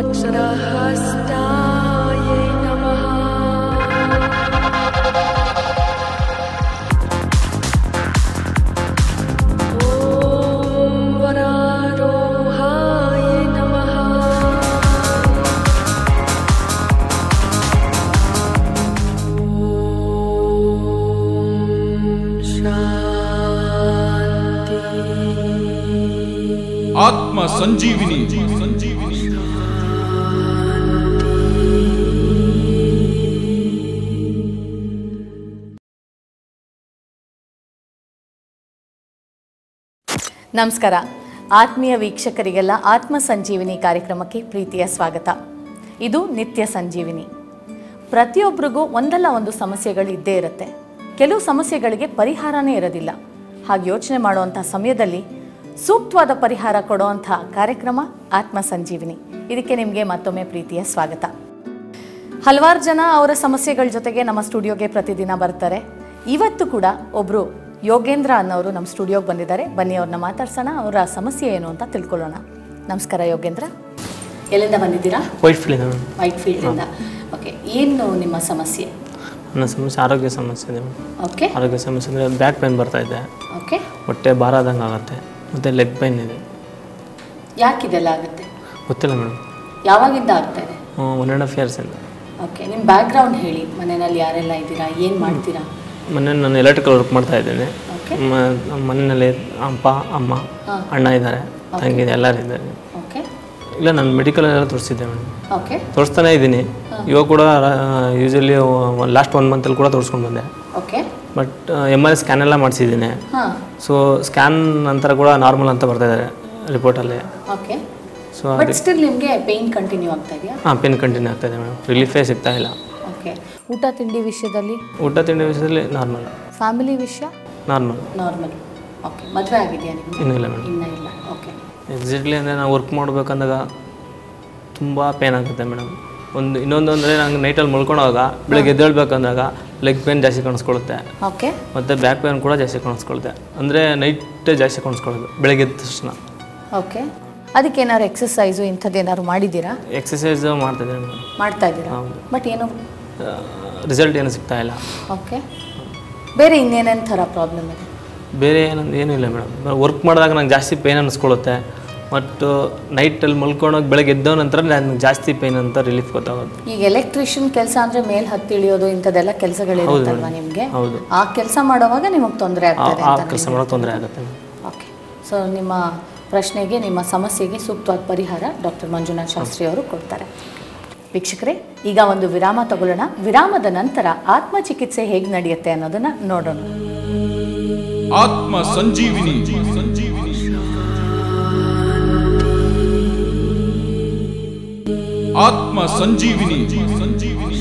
वज्रहस्ताय नमः ॐ वरारोहाय नमः शान्ति ಆತ್ಮ ಸಂಜೀವಿನಿ ಸಂಜೀವಿನಿ ನಮಸ್ಕಾರ ಆತ್ಮೀಯ ವೀಕ್ಷಕರಿಗೆಲ್ಲ ಆತ್ಮ ಸಂಜೀವಿನಿ ಕಾರ್ಯಕ್ರಮಕ್ಕೆ ಪ್ರೀತಿಯ ಸ್ವಾಗತ ಇದು ನಿತ್ಯ ಸಂಜೀವಿನಿ ಪ್ರತಿಯೊಬ್ಬರಿಗೂ ಒಂದಲ್ಲ ಒಂದು ಸಮಸ್ಯೆಗಳು ಇದ್ದೇ ಇರುತ್ತೆ ಕೆಲವು ಸಮಸ್ಯೆಗಳಿಗೆ ಪರಿಹಾರನೇ ಇರೋದಿಲ್ಲ ಹಾಗೆ ಯೋಚನೆ ಮಾಡುವಂಥ ಸಮಯದಲ್ಲಿ ಸೂಕ್ತವಾದ ಪರಿಹಾರ ಕೊಡುವಂಥ ಕಾರ್ಯಕ್ರಮ ಆತ್ಮ ಸಂಜೀವಿನಿ ಇದಕ್ಕೆ ನಿಮಗೆ ಮತ್ತೊಮ್ಮೆ ಪ್ರೀತಿಯ ಸ್ವಾಗತ ಹಲವಾರು ಜನ ಅವರ ಸಮಸ್ಯೆಗಳ ಜೊತೆಗೆ ನಮ್ಮ ಸ್ಟುಡಿಯೋಗೆ ಪ್ರತಿದಿನ ಬರ್ತಾರೆ ಇವತ್ತು ಕೂಡ ಒಬ್ಬರು ಯೋಗೇಂದ್ರ ಅನ್ನೋರು ನಮ್ಮ ಸ್ಟುಡಿಯೋಗೆ ಬಂದಿದ್ದಾರೆ ಬನ್ನಿ ಅವ್ರನ್ನ ಮಾತಾಡ್ಸೋಣ ಅವರ ಸಮಸ್ಯೆ ಏನು ಅಂತ ತಿಳ್ಕೊಳ್ಳೋಣ ನಮಸ್ಕಾರ ಯೋಗೇಂದ್ರ ಎಲ್ಲಿಂದ ಬಂದಿದ್ದೀರಾ ವೈಟ್ ಫೀಲ್ಡ್ ಮೇಡಮ್ ವೈಟ್ ಫೀಲ್ಡಿಂದ ಓಕೆ ಏನು ನಿಮ್ಮ ಸಮಸ್ಯೆ ನನ್ನ ಸಮಸ್ಯೆ ಆರೋಗ್ಯ ಸಮಸ್ಯೆ ಇದೆ ಮೇಡಮ್ ಓಕೆ ಆರೋಗ್ಯ ಸಮಸ್ಯೆ ಅಂದರೆ ಬ್ಯಾಕ್ ಪೇನ್ ಬರ್ತಾ ಇದೆ ಓಕೆ ಹೊಟ್ಟೆ ಭಾರ ಆದಂಗೆ ಆಗುತ್ತೆ ಮತ್ತು ಲೆಗ್ ಪೇನ್ ಇದೆ ಯಾಕಿದೆಲ್ಲ ಆಗುತ್ತೆ ಗೊತ್ತಿಲ್ಲ ಮೇಡಮ್ ಯಾವಾಗಿಂದ ಆಗ್ತಾ ಇದೆ ಒನ್ ಆ್ಯಂಡ್ ಹಾಫ್ ಇಯರ್ಸ್ ಇಂದ ಓಕೆ ನಿಮ್ಮ ಬ್ಯಾಕ್ಗ್ರೌಂಡ್ ಹೇಳಿ ಮನೆಯಲ್ಲಿ ಯಾರೆಲ್ಲ ಇದ್ದೀರಾ ಏನು ಮಾಡ್ತೀರಾ ಮೊನ್ನೆ ನಾನು ಎಲೆಕ್ಟ್ರಿಕಲ್ ವರ್ಕ್ ಮಾಡ್ತಾ ಇದ್ದೇನೆ ಓಕೆ ಮ- ನಮ್ಮ ಮನೆಯಲ್ಲಿ ಅಪ್ಪ ಅಮ್ಮ ಹಾಂ ಅಣ್ಣ ಇದ್ದಾರೆ ತಂಗಿ ಎಲ್ಲರೂ ಇದ್ದಾರೆ ಓಕೆ ಇಲ್ಲ ನಾನು ಮೆಡಿಕಲ್ ಎಲ್ಲ ತೋರಿಸಿದ್ದೆ ಮೇಡಮ್ ಓಕೆ ತೋರಿಸ್ತಾನೆ ಇದ್ದೀನಿ ಇವಾಗ ಕೂಡ ಯೂಶಲಿ ಲಾಸ್ಟ್ ಒನ್ ಮಂತಲ್ಲಿ ಕೂಡ ತೋರಿಸ್ಕೊಂಡು ಬಂದೆ okay but M R I scan ಎಲ್ಲ ಮಾಡಿಸಿದ್ದೀನಿ ಹಾಂ ಸೊ ಸ್ಕ್ಯಾನ್ ನಂತರ ಕೂಡ ನಾರ್ಮಲ್ ಅಂತ ಬರ್ತಾ ಇದ್ದಾರೆ ರಿಪೋರ್ಟಲ್ಲಿ ಓಕೆ ಸೊ ಬಟ್ ಸ್ಟಿಲ್ ನಿಮಗೆ ಪೇಯ್ನ್ ಕಂಟಿನ್ಯೂ ಆಗ್ತಾ ಇದೆಯಾ ಹಾಂ ಪೇನ್ ಕಂಟಿನ್ಯೂ ಆಗ್ತಾ ಇದೆ ಮೇಡಮ್ ರಿಲೀಫೇ ಸಿಗ್ತಾ ಇಲ್ಲ ಓಕೆ ಊಟ ತಿಂಡಿ ವಿಷಯದಲ್ಲಿ ಊಟ ತಿಂಡಿ ವಿಷಯದಲ್ಲಿ ನಾರ್ಮಲ್ ಫ್ಯಾಮಿಲಿ ವಿಷಯ ನಾರ್ಮಲ್ ನಾರ್ಮಲ್ ಓಕೆ ಮದುವೆ ಆಗಿದೆಯಾ ನಿಮಗೆ ಇನ್ನೂ ಇಲ್ಲ ಮೇಡಮ್ ಇನ್ನೂ ಇಲ್ಲ ಓಕೆ ಎಕ್ಸಾಕ್ಟ್ಲಿ ಅಂದರೆ ನಾವು ವರ್ಕ್ ಮಾಡಬೇಕಂದಾಗ ತುಂಬ ಪೇನ್ ಆಗುತ್ತೆ ಮೇಡಮ್ ಒಂದು ಇನ್ನೊಂದು ಅಂದರೆ ನಂಗೆ ನೈಟಲ್ಲಿ ಮಲ್ಕೊಂಡಾಗ ಬೆಳಗ್ಗೆ ಎದ್ದೇಳ್ಬೇಕಂದಾಗ ಲೆಗ್ ಪೇನ್ ಜಾಸ್ತಿ ಕಾಣಿಸ್ಕೊಳ್ಳುತ್ತೆ ಓಕೆ ಮತ್ತು ಬ್ಯಾಕ್ ಪೇನ್ ಕೂಡ ಜಾಸ್ತಿ ಕಾಣಿಸ್ಕೊಳ್ಳುತ್ತೆ ಅಂದರೆ ನೈಟ್ ಜಾಸ್ತಿ ಕಾಣಿಸ್ಕೊಳ್ಳೋದು ಬೆಳಗ್ಗೆ ಎದ್ದ ತಕ್ಷಣ ಓಕೆ ಅದಕ್ಕೆ ಏನಾದ್ರು ಎಕ್ಸಸೈಸು ಇಂಥದ್ದು ಏನಾದ್ರು ಮಾಡಿದ್ದೀರಾ ಎಕ್ಸಸೈಸ್ ಮಾಡ್ತಿದ್ದೀನಿ ಮೇಡಮ್ ಮಾಡ್ತಾ ಇದ್ದೀರಾ ಹೌದು. ಬಟ್ ಏನು ರಿಸಲ್ಟ್ ಏನು ಸಿಗ್ತಾ ಇಲ್ಲ ಓಕೆ ಬೇರೆ ಇನ್ನೇನೇನು ಥರ ಪ್ರಾಬ್ಲಮ್ ಇದೆ ಬೇರೆ ಏನಂದು ಏನೂ ಇಲ್ಲ ಮೇಡಮ್ ವರ್ಕ್ ಮಾಡಿದಾಗ ನಂಗೆ ಜಾಸ್ತಿ ಪೇನ್ ಅನ್ನಿಸ್ಕೊಳ್ಳುತ್ತೆ ಮತ್ತು ನೈಟಲ್ಲಿ ಮಲ್ಕೊಂಡೋಗಿ ಬೆಳಗ್ಗೆ ಎದ್ದ ನಂತರ ನನಗೆ ಜಾಸ್ತಿ ಪೇನ್ ಅಂತ ರಿಲೀಫ್ ಗೊತ್ತಾಗೋದು ಈಗ ಎಲೆಕ್ಟ್ರಿಷಿಯನ್ ಕೆಲಸ ಅಂದರೆ ಮೇಲೆ ಹತ್ತಿ ಇಳಿಯೋದು ಇಂಥದ್ದೆಲ್ಲ ಕೆಲಸಗಳಿರುತ್ತಲ್ವಾ ನಿಮಗೆ ಹೌದು ಆ ಕೆಲಸ ಮಾಡುವಾಗ ನಿಮಗೆ ತೊಂದರೆ ಆ ಆಗ್ತದೆ ಆ ಅಂತ ಕೆಲಸ ಮಾಡೋಕೆ ತೊಂದರೆ ಆಗುತ್ತೆ ಓಕೆ ಸೊ ನಿಮ್ಮ ಪ್ರಶ್ನೆಗೆ ನಿಮ್ಮ ಸಮಸ್ಯೆಗೆ ಸೂಕ್ತವಾದ ಪರಿಹಾರ ಡಾಕ್ಟರ್ ಮಂಜುನಾಥ್ ಶಾಸ್ತ್ರಿ ಅವರು ಕೊಡ್ತಾರೆ ವೀಕ್ಷಕರೇ ಈಗ ಒಂದು ವಿರಾಮ ತಗೊಳ್ಳೋಣ ವಿರಾಮದ ನಂತರ ಆತ್ಮಚಿಕಿತ್ಸೆ ಹೇಗೆ ನಡೆಯುತ್ತೆ ಅನ್ನೋದನ್ನ ನೋಡೋಣ ಆತ್ಮ ಸಂಜೀವಿನಿ ಸಂಜೀವಿನಿ ಆತ್ಮ ಸಂಜೀವಿನಿ ಸಂಜೀವಿನಿ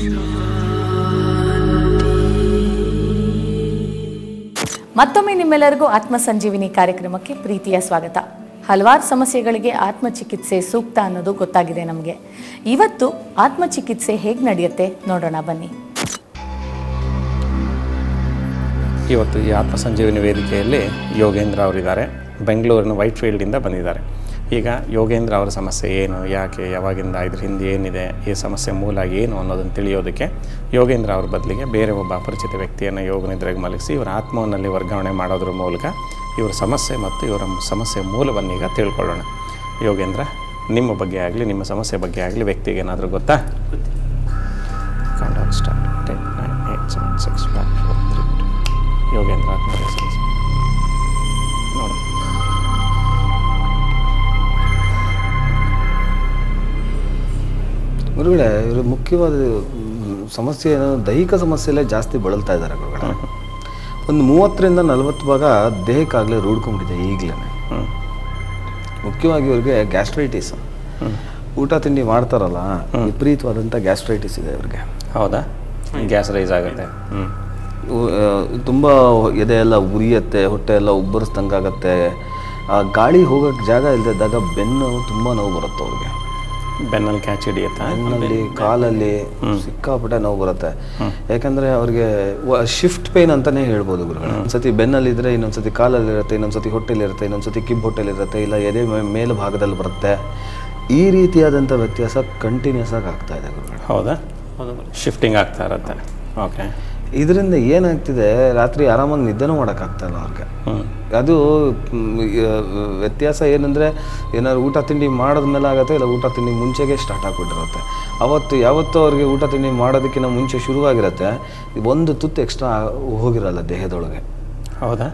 ಮತ್ತೊಮ್ಮೆ ನಿಮ್ಮೆಲ್ಲರಿಗೂ ಆತ್ಮ ಸಂಜೀವಿನಿ ಕಾರ್ಯಕ್ರಮಕ್ಕೆ ಪ್ರೀತಿಯ ಸ್ವಾಗತ ಹಲವಾರು ಸಮಸ್ಯೆಗಳಿಗೆ ಆತ್ಮಚಿಕಿತ್ಸೆ ಸೂಕ್ತ ಅನ್ನೋದು ಗೊತ್ತಾಗಿದೆ ನಮಗೆ ಇವತ್ತು ಆತ್ಮಚಿಕಿತ್ಸೆ ಹೇಗೆ ನಡೆಯುತ್ತೆ ನೋಡೋಣ ಬನ್ನಿ ಇವತ್ತು ಈ ಆತ್ಮ ಸಂಜೀವಿನಿ ವೇದಿಕೆಯಲ್ಲಿ ಯೋಗೇಂದ್ರ ಅವರಿದ್ದಾರೆ ಬೆಂಗಳೂರಿನ ವೈಟ್ ಫೀಲ್ಡಿಂದ ಬಂದಿದ್ದಾರೆ ಈಗ ಯೋಗೇಂದ್ರ ಅವರ ಸಮಸ್ಯೆ ಏನು ಯಾಕೆ ಯಾವಾಗಿಂದ ಇದ್ರ ಹಿಂದೆ ಏನಿದೆ ಈ ಸಮಸ್ಯೆ ಮೂಲ ಏನು ಅನ್ನೋದನ್ನು ತಿಳಿಯೋದಕ್ಕೆ ಯೋಗೇಂದ್ರ ಅವ್ರ ಬದಲಿಗೆ ಬೇರೆ ಒಬ್ಬ ಅಪರಿಚಿತ ವ್ಯಕ್ತಿಯನ್ನು ಯೋಗ ನಿದ್ರೆಗೆ ಮಲಗಿಸಿ ಇವರ ಆತ್ಮವನ್ನಲ್ಲಿ ವರ್ಗಾವಣೆ ಮಾಡೋದ್ರ ಮೂಲಕ ಇವರ ಸಮಸ್ಯೆ ಮತ್ತು ಇವರ ಸಮಸ್ಯೆ ಮೂಲವನ್ನೀಗ ತಿಳ್ಕೊಳ್ಳೋಣ ಯೋಗೇಂದ್ರ ನಿಮ್ಮ ಬಗ್ಗೆ ಆಗಲಿ ನಿಮ್ಮ ಸಮಸ್ಯೆ ಬಗ್ಗೆ ಆಗಲಿ ವ್ಯಕ್ತಿಗೆ ಏನಾದರೂ ಗೊತ್ತಾ count start ten nine eight seven six five four three two Yogendra ಆತ್ಮಹತ್ಯೆ ಸಮಸ್ಯೆ ನೋಡು ಗುರುಗಳೇ ಇವರು ಮುಖ್ಯವಾದ ಮ್, ಸಮಸ್ಯೆ ಏನು ದೈಹಿಕ ಸಮಸ್ಯೆಯಲ್ಲೇ ಜಾಸ್ತಿ ಬಳಲ್ತಾ ಇದ್ದಾರೆ ಗುರುಗಳೇ ಒಂದು ಮೂವತ್ತರಿಂದ ನಲವತ್ತು ಭಾಗ ದೇಹಕ್ಕಾಗಲೇ ರೂಢ್ಕೊಂಡ್ಬಿಟ್ಟಿದೆ ಈಗಲೇ ಹ್ಞೂ ಮುಖ್ಯವಾಗಿ ಇವ್ರಿಗೆ ಗ್ಯಾಸ್ಟ್ರೈಟಿಸ್ ಊಟ ತಿಂಡಿ ಮಾಡ್ತಾರಲ್ಲ ವಿಪರೀತವಾದಂಥ ಗ್ಯಾಸ್ಟ್ರೈಟಿಸ್ ಇದೆ ಇವ್ರಿಗೆ ಹೌದಾ ಗ್ಯಾಸ್ ರೈಸ್ ಆಗುತ್ತೆ ಹ್ಞೂ ಉ- ಆ, ತುಂಬ ಎದೆ ಎಲ್ಲ ಉರಿಯತ್ತೆ ಹೊಟ್ಟೆ ಎಲ್ಲ ಉಬ್ಬರಿಸ್ದಂಗಾಗತ್ತೆ ಆ ಗಾಳಿ ಹೋಗೋಕ್ಕೆ ಜಾಗ ಇಲ್ಲದಿದ್ದಾಗ ಬೆನ್ನು ತುಂಬ ನೋವು ಬರುತ್ತೆ ಅವ್ರಿಗೆ ಬೆನ್ನಲ್ಲಿ ಕ್ಯಾಚ್ ಹಿಡಿಯುತ್ತಾ ಬೆನ್ನಲ್ಲಿ ಕಾಲಲ್ಲಿ ಸಿಕ್ಕಾಪಟ್ಟೆ ನೋವು ಬರುತ್ತೆ ಯಾಕಂದ್ರೆ ಅವ್ರಿಗೆ ಶಿಫ್ಟ್ ಪೇನ್ ಅಂತಾನೆ ಹೇಳ್ಬೋದು ಗುರುಗಳು ಒಂದ್ಸತಿ ಬೆನ್ನಲ್ಲಿದ್ರೆ ಇನ್ನೊಂದ್ಸತಿ ಕಾಲಲ್ಲಿ ಇರುತ್ತೆ ಇನ್ನೊಂದ್ಸತಿ ಹೊಟ್ಟೆಲಿ ಇರುತ್ತೆ ಇನ್ನೊಂದ್ಸತಿ ಕಿಬ್ಬು ಹೊಟ್ಟೆಲಿ ಇರುತ್ತೆ ಇಲ್ಲ ಎದೆ ಮೇ- ಮೇಲು ಭಾಗದಲ್ಲಿ ಬರುತ್ತೆ ಈ ರೀತಿಯಾದಂಥ ವ್ಯತ್ಯಾಸ ಕಂಟಿನ್ಯೂಸ್ ಆಗಿ ಆಗ್ತಾ ಇದೆ ಗುರುಗಳೇ ಹೌದಾ ಹೌದು ಶಿಫ್ಟಿಂಗ್ ಆಗ್ತಾ ಇರುತ್ತೆ ಓಕೆ ಇದರಿಂದ ಏನಾಗ್ತಿದೆ ರಾತ್ರಿ ಆರಾಮಾಗಿ ನಿದ್ದೆನೂ ಮಾಡೋಕ್ಕಾಗ್ತಾ ಇಲ್ಲ ಅವ್ರಿಗೆ ಹ್ಞೂ ಅದು ಮ್, ಯ- ವ್ಯತ್ಯಾಸ ಏನಂದರೆ ಏನಾದ್ರು ಊಟ ತಿಂಡಿ ಮಾಡಿದ್ಮೇಲೆ ಆಗುತ್ತೆ ಇಲ್ಲ ಊಟ ತಿಂಡಿ ಮುಂಚೆಗೆ ಸ್ಟಾರ್ಟ್ ಆಗಿಬಿಟ್ಟಿರುತ್ತೆ ಅವತ್ತು ಯಾವತ್ತೂ ಅವ್ರಿಗೆ ಊಟ ತಿಂಡಿ ಮಾಡೋದಕ್ಕಿಂತ ಮುಂಚೆ ಶುರುವಾಗಿರುತ್ತೆ ಒಂದು ತುತ್ತು ಎಕ್ಸ್ಟ್ರಾ ಹೋಗಿರಲ್ಲ ದೇಹದೊಳಗೆ ಹೌದಾ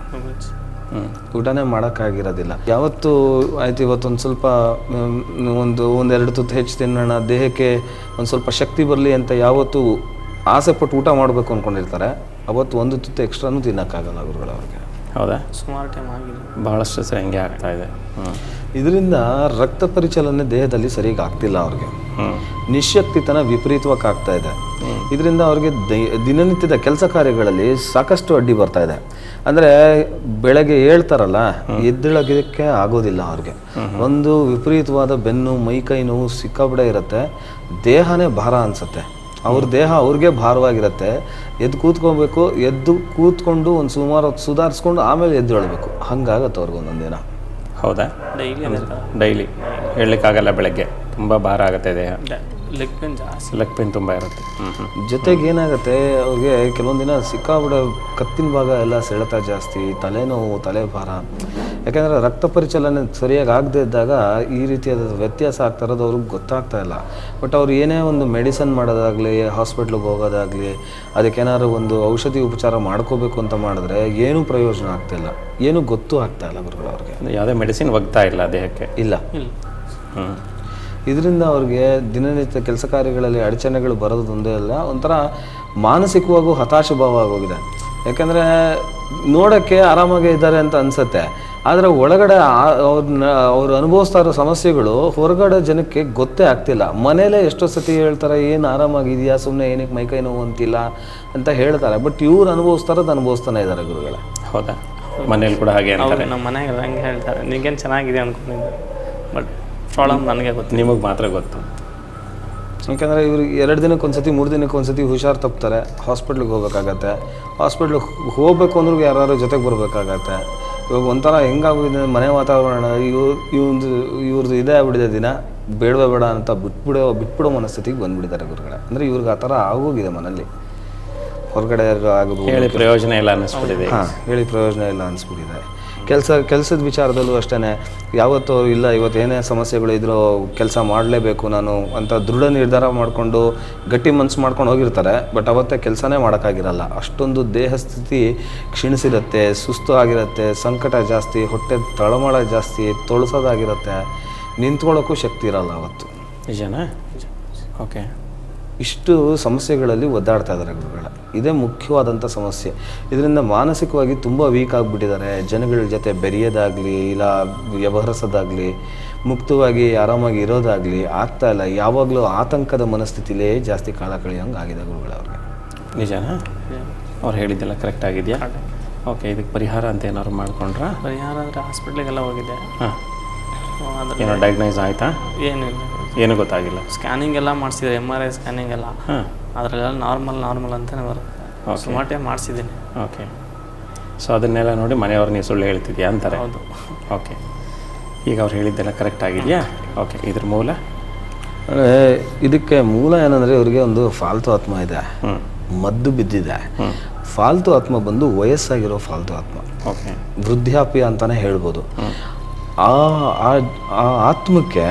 ಹ್ಞೂ ಊಟನೇ ಮಾಡೋಕ್ಕಾಗಿರೋದಿಲ್ಲ ಯಾವತ್ತು ಆಯ್ತು ಇವತ್ತೊಂದು ಸ್ವಲ್ಪ ಮ್, ಒಂದು ಒಂದೆರಡು ತುತ್ತು ಹೆಚ್ಚು ತಿನ್ನೋಣ ದೇಹಕ್ಕೆ ಒಂದು ಸ್ವಲ್ಪ ಶಕ್ತಿ ಬರಲಿ ಅಂತ ಯಾವತ್ತು ಆಸೆ ಪಟ್ಟು ಊಟ ಮಾಡಬೇಕು ಅಂದ್ಕೊಂಡಿರ್ತಾರೆ ಅವತ್ತು ಒಂದು ತುತ್ತು ಎಕ್ಸ್ಟ್ರಾನು ತಿನ್ನೋಕ್ಕಾಗಲ್ಲ ಗುರುಗಳು ಅವ್ರಿಗೆ ಹೌದಾ ಸುಮಾರು ಟೈಮ್ ಆಗಿದೆ ಭಾಳಷ್ಟು ಸರಿ ಹಂಗೆ ಆಗ್ತಾ ಇದೆ ಹ್ಞೂ ಇದರಿಂದ ರಕ್ತ ಪರಿಚಲನೆ ದೇಹದಲ್ಲಿ ಸರಿಯಾಗಿ ಆಗ್ತಿಲ್ಲ ಅವ್ರಿಗೆ ಹ್ಞೂ ನಿಶ್ಯಕ್ತಿತನ ವಿಪರೀತವಾಗಿ ಆಗ್ತಾ ಇದೆ ಇದರಿಂದ ಅವ್ರಿಗೆ ದೈ- ದಿನನಿತ್ಯದ ಕೆಲಸ ಕಾರ್ಯಗಳಲ್ಲಿ ಸಾಕಷ್ಟು ಅಡ್ಡಿ ಬರ್ತಾ ಇದೆ ಅಂದರೆ ಬೆಳಗ್ಗೆ ಹೇಳ್ತಾರಲ್ಲ ಎದ್ದೇಳೋದಕ್ಕೆ ಆಗೋದಿಲ್ಲ ಅವ್ರಿಗೆ ಒಂದು ವಿಪರೀತವಾದ ಬೆನ್ನು ಮೈಕೈ ನೋವು ಸಿಕ್ಕಾಬಿಡೆ ಇರುತ್ತೆ ದೇಹನೇ ಭಾರ ಅನ್ಸುತ್ತೆ ಅವ್ರ ದೇಹ ಅವ್ರಿಗೆ ಭಾರವಾಗಿರುತ್ತೆ ಎದ್ದು ಕೂತ್ಕೋಬೇಕು ಎದ್ದು ಕೂತ್ಕೊಂಡು ಒಂದು ಸುಮಾರು ಹೊತ್ತು ಸುಧಾರಿಸ್ಕೊಂಡು ಆಮೇಲೆ ಎದ್ದೇಳಬೇಕು ಹಂಗಾಗತ್ತೆ ಅವ್ರಿಗೆ ಒಂದೊಂದು ದಿನ ಹೌದಾ ಡೈಲಿ ಡೈಲಿ ಹೇಳಲಿಕ್ಕಾಗಲ್ಲ ಬೆಳಗ್ಗೆ ತುಂಬ ಭಾರ ಆಗುತ್ತೆ ದೇಹ ಲೆಗ್ ಪೇನ್ ಜಾಸ್ತಿ ಲೆಗ್ ಪೇನ್ ತುಂಬ ಇರುತ್ತೆ ಹ್ಞೂ ಹ್ಞೂ ಜೊತೆಗೆ ಏನಾಗುತ್ತೆ ಅವ್ರಿಗೆ ಕೆಲವೊಂದು ದಿನ ಸಿಕ್ಕಾಬಿಡ ಕತ್ತಿನ ಭಾಗ ಎಲ್ಲ ಸೆಳೆತ ಜಾಸ್ತಿ ತಲೆನೋವು ತಲೆ ಭಾರ ಯಾಕೆಂದರೆ ರಕ್ತ ಪರಿಚಲನೆ ಸರಿಯಾಗಿ ಆಗದೆ ಇದ್ದಾಗ ಈ ರೀತಿಯಾದ ವ್ಯತ್ಯಾಸ ಆಗ್ತಾ ಇರೋದು ಅವ್ರಿಗೆ ಗೊತ್ತಾಗ್ತಾ ಇಲ್ಲ ಬಟ್ ಅವ್ರು ಏನೇ ಒಂದು ಮೆಡಿಸನ್ ಮಾಡೋದಾಗಲಿ ಹಾಸ್ಪಿಟ್ಲಿಗೆ ಹೋಗೋದಾಗಲಿ ಅದಕ್ಕೇನಾದ್ರು ಒಂದು ಔಷಧಿ ಉಪಚಾರ ಮಾಡ್ಕೋಬೇಕು ಅಂತ ಮಾಡಿದ್ರೆ ಏನೂ ಪ್ರಯೋಜನ ಆಗ್ತಾಯಿಲ್ಲ ಏನೂ ಗೊತ್ತೂ ಆಗ್ತಾ ಇಲ್ಲ ಗುರುಗಳು ಅವ್ರಿಗೆ ಯಾವುದೇ ಮೆಡಿಸಿನ್ ಒಗ್ತಾ ಇಲ್ಲ ದೇಹಕ್ಕೆ ಇಲ್ಲ ಇಲ್ಲ ಹ್ಞೂ ಇದರಿಂದ ಅವ್ರಿಗೆ ದಿನನಿತ್ಯ ಕೆಲಸ ಕಾರ್ಯಗಳಲ್ಲಿ ಅಡಚಣೆಗಳು ಬರೋದು ಒಂದೇ ಅಲ್ಲ ಒಂಥರ ಮಾನಸಿಕವಾಗೂ ಹತಾಶ ಭಾವ ಆಗೋಗಿದೆ ಯಾಕಂದರೆ ನೋಡೋಕ್ಕೆ ಆರಾಮಾಗೇ ಇದ್ದಾರೆ ಅಂತ ಅನಿಸುತ್ತೆ ಆದರೆ ಒಳಗಡೆ ಆ- ಅವ್ರನ್ನ ಅವ್ರು ಅನುಭವಿಸ್ತಾ ಇರೋ ಸಮಸ್ಯೆಗಳು ಹೊರಗಡೆ ಜನಕ್ಕೆ ಗೊತ್ತೇ ಆಗ್ತಿಲ್ಲ ಮನೇಲೇ ಎಷ್ಟೋ ಸತಿ ಹೇಳ್ತಾರೆ ಏನು ಆರಾಮಾಗಿದೆಯಾ ಸುಮ್ಮನೆ ಏನಕ್ಕೆ ಮೈಕೈ ನೋವು ಅಂತಿಲ್ಲ ಅಂತ ಹೇಳ್ತಾರೆ ಬಟ್ ಇವ್ರು ಅನುಭವಿಸ್ತಾ ಇರೋದು ಅನುಭವಿಸ್ತಾನೆ ಇದ್ದಾರೆ ಗುರುಗಳೇ ಹೌದಾ ಮನೇಲಿ ಕೂಡ ಹಾಗೆ ಅವ್ರು ಅಂತಾರೆ ನಮ್ಮ ಮನೆಗೆ ಹಂಗೆ ಹೇಳ್ತಾರೆ ನಿನಗೇನು ಚೆನ್ನಾಗಿದೆ ಅನ್ಕೊಂಡಿದ್ದೆ ಬಟ್ ಪ್ರಾಬ್ಲಮ್ ನನಗೆ ಗೊತ್ತು ನಿಮಗೆ ಮಾತ್ರ ಗೊತ್ತು ಯಾಕಂದರೆ ಇವ್ರು ಎರಡು ದಿನಕ್ಕೆ ಒಂದ್ಸತಿ ಮೂರು ದಿನಕ್ಕೆ ಒಂದ್ಸತಿ ಹುಷಾರು ತಪ್ತಾರೆ ಹಾಸ್ಪಿಟ್ಲಿಗೆ ಹೋಗ್ಬೇಕಾಗತ್ತೆ ಹಾಸ್ಪಿಟ್ಲಿಗೆ ಹೋಗ್ಬೇಕು ಅಂದ್ರೂ ಯಾರು ಜೊತೆಗೆ ಬರಬೇಕಾಗತ್ತೆ ಇವಾಗ ಒಂಥರ ಹೆಂಗಾಗಿದೆ ಮನೆ ವಾತಾವರಣ ಇವ್ರು ಇವ್ರದ್ದು ಇವ್ರದ್ದು ಇದೇ ಆಗ್ಬಿಟ್ಟಿದೆ ದಿನ ಬೇಡವೇ ಬೇಡ ಅಂತ ಬಿಟ್ಬಿಡೋ ಬಿಟ್ಬಿಡೋ ಮನಸ್ಥಿತಿಗೆ ಬಂದ್ಬಿಟ್ಟಿದ್ದಾರೆ ಗುರುಗಳೇ ಅಂದರೆ ಇವ್ರಿಗೆ ಆ ಥರ ಆಗೋಗಿದೆ ಮನೇಲಿ ಹೊರಗಡೆ ಆಗ್ಬೋದು ಹೇಳಿ ಪ್ರಯೋಜನ ಇಲ್ಲ ಅನ್ನಿಸ್ಬಿಟ್ಟಿದೆ ಹಾಂ ಹೇಳಿ ಪ್ರಯೋಜನ ಇಲ್ಲ ಅನಿಸ್ಬಿಟ್ಟಿದೆ ಕೆಲಸ ಕೆಲಸದ ವಿಚಾರದಲ್ಲೂ ಅಷ್ಟೇ ಯಾವತ್ತೂ ಇಲ್ಲ ಇವತ್ತು ಏನೇ ಸಮಸ್ಯೆಗಳು ಇದ್ರೂ ಕೆಲಸ ಮಾಡಲೇಬೇಕು ನಾನು ಅಂತ ದೃಢ ನಿರ್ಧಾರ ಮಾಡಿಕೊಂಡು ಗಟ್ಟಿ ಮನಸ್ಸು ಮಾಡ್ಕೊಂಡು ಹೋಗಿರ್ತಾರೆ ಬಟ್ ಅವತ್ತೇ ಕೆಲಸನೇ ಮಾಡೋಕ್ಕಾಗಿರಲ್ಲ ಅಷ್ಟೊಂದು ದೇಹ ಸ್ಥಿತಿ ಕ್ಷೀಣಿಸಿರುತ್ತೆ ಸುಸ್ತು ಆಗಿರುತ್ತೆ ಸಂಕಟ ಜಾಸ್ತಿ ಹೊಟ್ಟೆ ತಳಮಳ ಜಾಸ್ತಿ ತೊಳಸೋದಾಗಿರುತ್ತೆ ನಿಂತ್ಕೊಳ್ಳೋಕ್ಕೂ ಶಕ್ತಿ ಇರಲ್ಲ ಅವತ್ತು ನಿಜನಾ ಓಕೆ ಇಷ್ಟು ಸಮಸ್ಯೆಗಳಲ್ಲಿ ಒದ್ದಾಡ್ತಾ ಇದ್ದಾರೆ ಗುರುಗಳ ಇದೇ ಮುಖ್ಯವಾದಂಥ ಸಮಸ್ಯೆ ಇದರಿಂದ ಮಾನಸಿಕವಾಗಿ ತುಂಬ ವೀಕ್ ಆಗಿಬಿಟ್ಟಿದ್ದಾರೆ ಜನಗಳ ಜೊತೆ ಬೆರೆಯೋದಾಗಲಿ ಇಲ್ಲ ವ್ಯವಹರಿಸೋದಾಗಲಿ ಮುಕ್ತವಾಗಿ ಆರಾಮಾಗಿ ಇರೋದಾಗಲಿ ಆಗ್ತಾ ಇಲ್ಲ ಯಾವಾಗಲೂ ಆತಂಕದ ಮನಸ್ಥಿತಿಲೇ ಜಾಸ್ತಿ ಕಾಲ ಕಳೆಯೋಂಗೆ ಆಗಿದೆ ಗುರುಗಳವ್ರಿಗೆ ನಿಜನಾ ಅವ್ರು ಹೇಳಿದ್ದೆಲ್ಲ ಕರೆಕ್ಟ್ ಆಗಿದೆಯಾ ಓಕೆ ಇದಕ್ಕೆ ಪರಿಹಾರ ಅಂತ ಏನಾದ್ರು ಮಾಡ್ಕೊಂಡ್ರಾ ಪರಿಹಾರ ಅಂದರೆ ಹಾಸ್ಪಿಟ್ಲಿಗೆಲ್ಲ ಹೋಗಿದ್ದೆ ಹಾಂ ಅದ್ರ ಏನೋ ಡಯಾಗ್ನೈಸ್ ಆಯಿತಾ ಏನಿಲ್ಲ ಏನೂ ಗೊತ್ತಾಗಿಲ್ಲ ಸ್ಕ್ಯಾನಿಂಗ್ ಎಲ್ಲ ಮಾಡಿಸಿದ್ರೆ ಎಮ್ ಆರ್ ಐ ಸ್ಕ್ಯಾನಿಂಗ್ ಎಲ್ಲ ಹಾಂ ಅದರಲ್ಲೆಲ್ಲ ನಾರ್ಮಲ್ ನಾರ್ಮಲ್ ಅಂತಲೇ ಬರುತ್ತೆ Okay. ಸುಮಾರು ಟೈಮ್ ಮಾಡಿಸಿದ್ದೀನಿ ಓಕೆ ಸೊ ಅದನ್ನೆಲ್ಲ ನೋಡಿ ಮನೆಯವ್ರು ನೀವು ಸುಳ್ಳು ಹೇಳ್ತಿದ್ಯಾ ಅಂತಾರೆ ಹೌದು ಓಕೆ ಈಗ ಅವ್ರು ಹೇಳಿದ್ದೆಲ್ಲ ಕರೆಕ್ಟ್ ಆಗಿದೆಯಾ ಓಕೆ ಇದ್ರ ಮೂಲ ಅಂದರೆ ಇದಕ್ಕೆ ಮೂಲ ಏನಂದರೆ ಇವ್ರಿಗೆ ಒಂದು ಫಾಲ್ತು ಆತ್ಮ ಇದೆ ಹ್ಞೂ ಮದ್ದು ಬಿದ್ದಿದೆ ಫಾಲ್ತು ಆತ್ಮ ಬಂದು ವಯಸ್ಸಾಗಿರೋ ಫಾಲ್ತು ಆತ್ಮ ಓಕೆ ವೃದ್ಧಾಪ್ಯ ಅಂತಾನೆ ಹೇಳ್ಬೋದು ಆ ಆ- ಆ ಆತ್ಮಕ್ಕೆ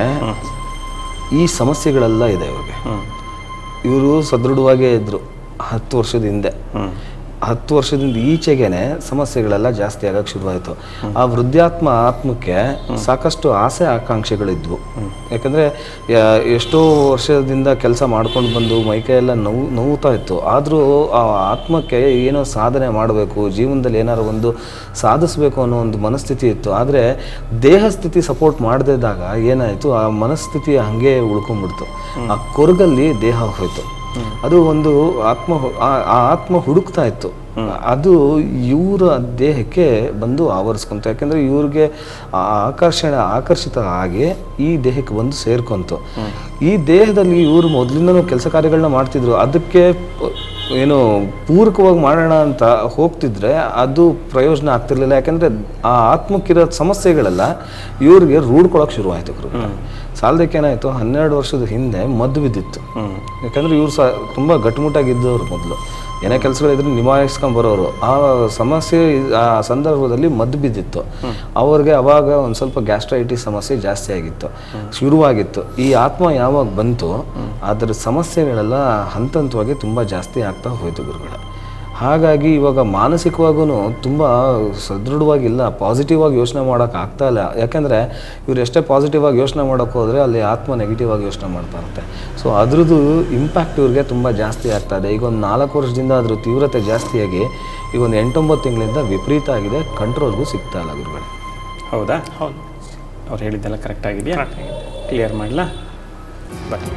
ಈ ಸಮಸ್ಯೆಗಳೆಲ್ಲ ಇದೆ ಇವ್ರಿಗೆ ಹ್ಞೂ ಇವರು ಸದೃಢವಾಗೇ ಇದ್ದರು ಹತ್ತು ವರ್ಷದ ಹಿಂದೆ ಹ್ಞೂ ಹತ್ತು ವರ್ಷದಿಂದ ಈಚೆಗೇನೆ ಸಮಸ್ಯೆಗಳೆಲ್ಲ ಜಾಸ್ತಿ ಆಗಕ್ಕೆ ಶುರುವಾಯಿತು ಆ ವೃದ್ಧಾತ್ಮ ಆತ್ಮಕ್ಕೆ ಸಾಕಷ್ಟು ಆಸೆ ಆಕಾಂಕ್ಷೆಗಳಿದ್ವು ಯಾಕಂದರೆ ಎಷ್ಟೋ ವರ್ಷದಿಂದ ಕೆಲಸ ಮಾಡ್ಕೊಂಡು ಬಂದು ಮೈಕೈಯೆಲ್ಲ ನೋವು ನೋವುತ್ತಾ ಇತ್ತು ಆದರೂ ಆ ಆತ್ಮಕ್ಕೆ ಏನೋ ಸಾಧನೆ ಮಾಡಬೇಕು ಜೀವನದಲ್ಲಿ ಏನಾರು ಒಂದು ಸಾಧಿಸಬೇಕು ಅನ್ನೋ ಒಂದು ಮನಸ್ಥಿತಿ ಇತ್ತು ಆದರೆ ದೇಹ ಸ್ಥಿತಿ ಸಪೋರ್ಟ್ ಮಾಡದೇ ಇದ್ದಾಗ ಏನಾಯಿತು ಆ ಮನಸ್ಥಿತಿ ಹಾಗೆ ಉಳ್ಕೊಂಡ್ಬಿಡ್ತು ಆ ಕೊರಗಲ್ಲಿ ದೇಹ ಹೋಯ್ತು ಅದು ಒಂದು ಆತ್ಮ ಹು- ಆ- ಆ ಆತ್ಮ ಹುಡುಕ್ತಾ ಇತ್ತು ಅದು ಇವರ ದೇಹಕ್ಕೆ ಬಂದು ಆವರಿಸ್ಕೊಂತು ಯಾಕೆಂದ್ರೆ ಇವ್ರಿಗೆ ಆ ಆಕರ್ಷಣೆ ಆಕರ್ಷಿತ ಆಗಿ ಈ ದೇಹಕ್ಕೆ ಬಂದು ಸೇರ್ಕೊಂತು ಈ ದೇಹದಲ್ಲಿ ಇವರು ಮೊದಲಿಂದನೂ ಕೆಲಸ ಕಾರ್ಯಗಳನ್ನ ಮಾಡ್ತಿದ್ರು ಅದಕ್ಕೆ ಏನು ಪೂರಕವಾಗಿ ಮಾಡೋಣ ಅಂತ ಹೋಗ್ತಿದ್ರೆ ಅದು ಪ್ರಯೋಜನ ಆಗ್ತಿರ್ಲಿಲ್ಲ ಯಾಕಂದ್ರೆ ಆ ಆತ್ಮಕ್ಕಿರೋ ಸಮಸ್ಯೆಗಳೆಲ್ಲ ಇವ್ರಿಗೆ ರೂಢ್ಕೊಳಕ್ಕೆ ಶುರುವಾಯಿತು ಗುರುಗಳೇ ಸಾಲದಕ್ಕೆ ಏನಾಯಿತು ಹನ್ನೆರಡು ವರ್ಷದ ಹಿಂದೆ ಮದ್ದು ಬಿದ್ದಿತ್ತು ಯಾಕಂದ್ರೆ ಇವ್ರು ಸಹ ತುಂಬ ಗಟ್ಟುಮುಟ್ಟಾಗಿದ್ದವರು ಮೊದಲು ಏನೇ ಕೆಲಸಗಳಿದ್ರೆ ನಿಭಾಯಿಸ್ಕೊಂಡ್ ಬರೋರು ಆ ಸಮಸ್ಯೆ ಆ ಸಂದರ್ಭದಲ್ಲಿ ಮದ್ದು ಬಿದ್ದಿತ್ತು ಅವ್ರಿಗೆ ಅವಾಗ ಒಂದು ಸ್ವಲ್ಪ ಗ್ಯಾಸ್ಟ್ರೈಟಿಸ್ ಸಮಸ್ಯೆ ಜಾಸ್ತಿ ಆಗಿತ್ತು ಶುರುವಾಗಿತ್ತು ಈ ಆತ್ಮ ಯಾವಾಗ ಬಂತು ಅದರ ಸಮಸ್ಯೆಗಳೆಲ್ಲ ಹಂತ ಹಂತವಾಗಿ ತುಂಬ ಜಾಸ್ತಿ ಆಗ್ತಾ ಹೋಯ್ತು ಗುರುಗಳ ಹಾಗಾಗಿ ಇವಾಗ ಮಾನಸಿಕವಾಗೂ ತುಂಬ ಸದೃಢವಾಗಿಲ್ಲ ಪಾಸಿಟಿವ್ ಆಗಿ ಯೋಚನೆ ಮಾಡೋಕೆ ಆಗ್ತಾ ಇಲ್ಲ ಯಾಕಂದರೆ ಇವ್ರು ಎಷ್ಟೇ ಪಾಸಿಟಿವ್ ಆಗಿ ಯೋಚನೆ ಮಾಡೋಕೆ ಹೋದರೆ ಅಲ್ಲಿ ಆತ್ಮ ನೆಗೆಟಿವ್ ಆಗಿ ಯೋಚನೆ ಮಾಡ್ತಾ ಇರುತ್ತೆ ಸೊ ಅದ್ರದ್ದು ಇಂಪ್ಯಾಕ್ಟ್ ಇವ್ರಿಗೆ ತುಂಬ ಜಾಸ್ತಿ ಆಗ್ತಾ ಇದೆ ಈಗ ಒಂದು ನಾಲ್ಕು ವರ್ಷದಿಂದ ಅದ್ರ ತೀವ್ರತೆ ಜಾಸ್ತಿಯಾಗಿ ಈಗ ಒಂದು ಎಂಟೊಂಬತ್ತು ತಿಂಗಳಿಂದ ವಿಪರೀತ ಆಗಿದೆ ಕಂಟ್ರೋಲ್ಗೂ ಸಿಗ್ತಾ ಇಲ್ಲ ಗುರುಗಳೇ ಹೌದಾ ಹೌದು ಅವ್ರು ಹೇಳಿದ್ದೆಲ್ಲ ಕರೆಕ್ಟ್ ಆಗಿದೆಯಾ ಕ್ಲಿಯರ್ ಮಾಡಲಾ ಬನ್ನಿ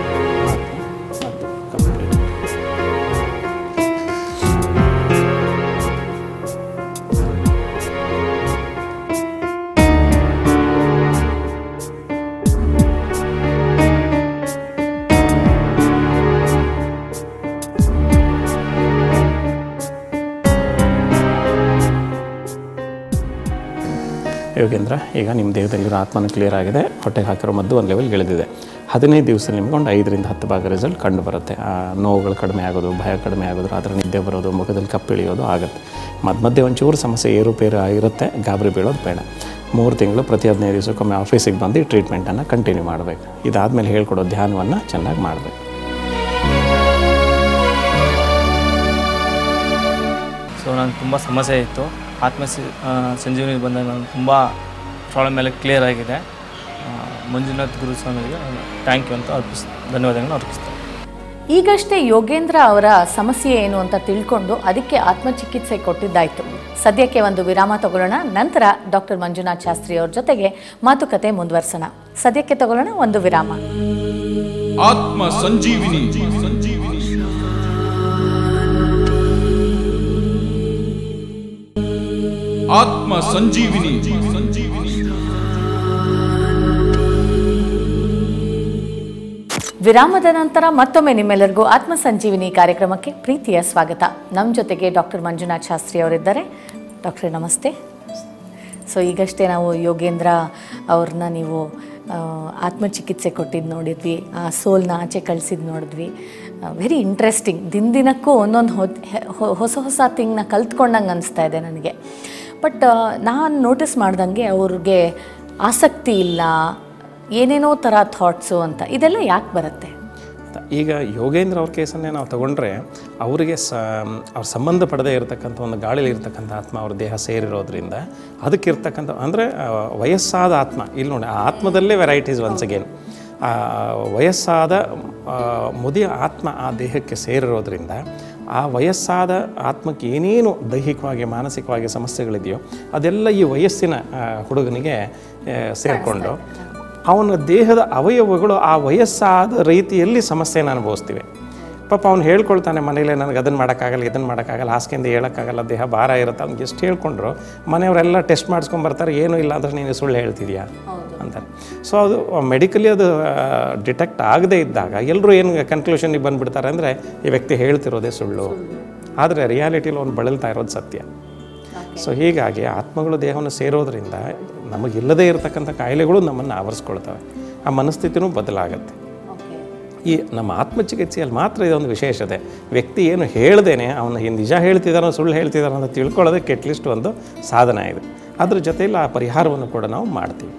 ಯೋಗೇಂದ್ರ ಈಗ ನಿಮ್ಮ ದೇಹದಲ್ಲಿರೋ ಆತ್ಮನ ಕ್ಲಿಯರ್ ಆಗಿದೆ ಹೊಟ್ಟೆಗೆ ಹಾಕಿರೋ ಮದ್ದು ಒಂದು ಲೆವೆಲ್ ಇಳಿದಿದೆ ಹದಿನೈದು ದಿವಸ ನಿಮ್ಗೆ ಒಂದು ಐದರಿಂದ ಹತ್ತು ಭಾಗ ರಿಸಲ್ಟ್ ಕಂಡು ಬರುತ್ತೆ ಆ ನೋವುಗಳು ಕಡಿಮೆ ಆಗೋದು ಭಯ ಕಡಿಮೆ ಆಗೋದು ರಾತ್ರಿ ನಿದ್ದೆ ಬರೋದು ಮುಖದಲ್ಲಿ ಕಪ್ಪಿಳಿಯೋದು ಆಗುತ್ತೆ ಮಧ್ಯ ಮಧ್ಯೆ ಒಂಚೂರು ಸಮಸ್ಯೆ ಏರುಪೇರು ಆಗಿರುತ್ತೆ ಗಾಬರಿ ಬೀಳೋದು ಬೇಡ ಮೂರು ತಿಂಗಳು ಪ್ರತಿ ಹದಿನೈದು ದಿವಸಕ್ಕೊಮ್ಮೆ ಆಫೀಸಿಗೆ ಬಂದು ಟ್ರೀಟ್ಮೆಂಟನ್ನು ಕಂಟಿನ್ಯೂ ಮಾಡಬೇಕು ಇದಾದಮೇಲೆ ಹೇಳ್ಕೊಡೋ ಧ್ಯಾನವನ್ನು ಚೆನ್ನಾಗಿ ಮಾಡಬೇಕು ಸೊ ನನಗೆ ತುಂಬ ಸಮಸ್ಯೆ ಇತ್ತು ಆತ್ಮ ಸಿ- ಆ, ಸಂಜೀವನಿ ಬಂದಾಗ ನಾನು ತುಂಬ ಪ್ರಾಬ್ಲಮ್ ಎಲ್ಲ ಕ್ಲಿಯರ್ ಆಗಿದೆ ಆ, ಮಂಜುನಾಥ್ ಗುರು ಸ್ವಾಮಿಗೆ ಥ್ಯಾಂಕ್ ಯು ಅಂತ ಅರ್ಪಿಸ್ ಧನ್ಯವಾದಗಳನ್ನು ಅರ್ಪಿಸ್ತೇನೆ ಈಗಷ್ಟೇ ಯೋಗೇಂದ್ರ ಅವರ ಸಮಸ್ಯೆ ಏನು ಅಂತ ತಿಳ್ಕೊಂಡು ಅದಕ್ಕೆ ಆತ್ಮಚಿಕಿತ್ಸೆ ಕೊಟ್ಟಿದ್ದಾಯ್ತು ಸದ್ಯಕ್ಕೆ ಒಂದು ವಿರಾಮ ತಗೊಳ್ಳೋಣ ನಂತರ ಡಾಕ್ಟರ್ ಮಂಜುನಾಥ್ ಶಾಸ್ತ್ರಿ ಅವ್ರ ಜೊತೆಗೆ ಮಾತುಕತೆ ಮುಂದುವರ್ಸೋಣ ಸದ್ಯಕ್ಕೆ ತಗೊಳ್ಳೋಣ ಒಂದು ವಿರಾಮ ಆತ್ಮ ಸಂಜೀವಿನಿ ಸಂಜೀವಿನಿ ಆತ್ಮ ಸಂಜೀವಿನಿ ಸಂಜೀವಿನಿ ವಿರಾಮದ ನಂತರ ಮತ್ತೊಮ್ಮೆ ನಿಮ್ಮೆಲ್ಲರಿಗೂ ಆತ್ಮ ಸಂಜೀವಿನಿ ಕಾರ್ಯಕ್ರಮಕ್ಕೆ ಪ್ರೀತಿಯ ಸ್ವಾಗತ ನಮ್ಮ ಜೊತೆಗೆ ಡಾಕ್ಟರ್ ಮಂಜುನಾಥ್ ಶಾಸ್ತ್ರಿ ಅವರಿದ್ದಾರೆ ಡಾಕ್ಟ್ರೇ ನಮಸ್ತೆ ಸೊ ಈಗಷ್ಟೇ ನಾವು ಯೋಗೇಂದ್ರ ಅವ್ರನ್ನ ನೀವು ಆ, ಆತ್ಮಚಿಕಿತ್ಸೆ ಕೊಟ್ಟಿದ್ದು ನೋಡಿದ್ವಿ ಆ ಸೋಲ್ನ ಆಚೆ ಕಳಿಸಿದ್ದು ನೋಡಿದ್ವಿ ವೆರಿ ಇಂಟ್ರೆಸ್ಟಿಂಗ್ ದಿನ ದಿನಕ್ಕೂ ಒಂದೊಂದು ಹೊಸ ಹೊಸ ಥಿಂಗ್ನ ಕಲ್ತ್ಕೊಂಡಂಗೆ ಅನಿಸ್ತಾ ಇದೆ ನನಗೆ ಬಟ್ ನಾನು ನೋಟಿಸ್ ಮಾಡ್ದಂಗೆ ಅವ್ರಿಗೆ ಆಸಕ್ತಿ ಇಲ್ಲ ಏನೇನೋ ಥರ ಥಾಟ್ಸು ಅಂತ ಇದೆಲ್ಲ ಯಾಕೆ ಬರುತ್ತೆ ಈಗ ಯೋಗೇಂದ್ರ ಅವ್ರ ಕೇಸನ್ನೇ ನಾವು ತಗೊಂಡ್ರೆ ಅವರಿಗೆ ಸ ಅವ್ರ ಸಂಬಂಧ ಪಡದೇ ಇರತಕ್ಕಂಥ ಒಂದು ಗಾಳಿಲಿ ಇರ್ತಕ್ಕಂಥ ಆತ್ಮ ಅವ್ರ ದೇಹ ಸೇರಿರೋದ್ರಿಂದ ಅದಕ್ಕಿರ್ತಕ್ಕಂಥ ಅಂದರೆ ವಯಸ್ಸಾದ ಆತ್ಮ ಇಲ್ಲಿ ನೋಡಿ ಆ ಆತ್ಮದಲ್ಲೇ ವೆರೈಟೀಸ್ ಒನ್ಸ್ ಅಗೇನ್ ಆ ವಯಸ್ಸಾದ ಆ, ಮುದಿಯ ಆತ್ಮ ಆ ದೇಹಕ್ಕೆ ಸೇರಿರೋದ್ರಿಂದ ಆ ವಯಸ್ಸಾದ ಆತ್ಮಕ್ಕೆ ಏನೇನು ದೈಹಿಕವಾಗಿ ಮಾನಸಿಕವಾಗಿ ಸಮಸ್ಯೆಗಳಿದೆಯೋ ಅದೆಲ್ಲ ಈ ವಯಸ್ಸಿನ ಆ, ಹುಡುಗನಿಗೆ ಸೇರಿಕೊಂಡು ಅವನ ದೇಹದ ಅವಯವಗಳು ಆ ವಯಸ್ಸಾದ ರೀತಿಯಲ್ಲಿ ಸಮಸ್ಯೆನ ಅನುಭವಿಸ್ತಿವೆ ಪಾಪ ಅವ್ನು ಹೇಳ್ಕೊಳ್ತಾನೆ ಮನೇಲಿ ನನಗೆ ಅದನ್ನು ಮಾಡೋಕ್ಕಾಗಲ್ಲ ಇದನ್ನು ಮಾಡೋಕ್ಕಾಗಲ್ಲ ಹಾಸಿಗೆಯಿಂದ ಹೇಳೋಕ್ಕಾಗಲ್ಲ ದೇಹ ಭಾರ ಇರುತ್ತೆ ಅವ್ನಿಗೆ ಎಷ್ಟು ಹೇಳ್ಕೊಂಡ್ರು ಮನೆಯವರೆಲ್ಲ ಟೆಸ್ಟ್ ಮಾಡಿಸ್ಕೊಂಡು ಬರ್ತಾರೆ ಏನೂ ಇಲ್ಲ ಅಂದರೆ ನೀನು ಸುಳ್ಳು ಹೇಳ್ತಿದ್ಯಾ ಅಂತಾರೆ ಸೊ ಅದು ಮೆಡಿಕಲಿ ಅದು ಡಿಟೆಕ್ಟ್ ಆಗದೇ ಇದ್ದಾಗ ಎಲ್ಲರೂ ಏನು ಕನ್ಕ್ಲೂಷನ್ಗೆ ಬಂದುಬಿಡ್ತಾರೆ ಅಂದರೆ ಈ ವ್ಯಕ್ತಿ ಹೇಳ್ತಿರೋದೇ ಸುಳ್ಳು ಆದರೆ ರಿಯಾಲಿಟಿಲಿ ಅವ್ನು ಬಳಲ್ತಾ ಇರೋದು ಸತ್ಯ ಸೊ ಹೀಗಾಗಿ ಆತ್ಮಗಳು ದೇಹವನ್ನು ಸೇರೋದ್ರಿಂದ ನಮಗಿಲ್ಲದೇ ಇರತಕ್ಕಂಥ ಕಾಯಿಲೆಗಳು ನಮ್ಮನ್ನು ಆವರಿಸ್ಕೊಳ್ತವೆ ಆ ಮನಸ್ಥಿತಿನೂ ಬದಲಾಗುತ್ತೆ ಈ ನಮ್ಮ ಆತ್ಮಚಿಕಿತ್ಸೆಯಲ್ಲಿ ಮಾತ್ರ ಇದೊಂದು ವಿಶೇಷತೆ ವ್ಯಕ್ತಿ ಏನು ಹೇಳ್ದೇನೆ ಅವನು ಈ ನಿಜ ಹೇಳ್ತಿದ್ದಾನೋ ಸುಳ್ಳು ಹೇಳ್ತಿದ್ದಾನೋ ಅಂತ ತಿಳ್ಕೊಳ್ಳೋದಕ್ಕೆ ಅಟ್ಲೀಸ್ಟ್ ಒಂದು ಸಾಧನ ಇದೆ ಅದ್ರ ಜೊತೆಯಲ್ಲಿ ಆ ಪರಿಹಾರವನ್ನು ಕೂಡ ನಾವು ಮಾಡ್ತೀವಿ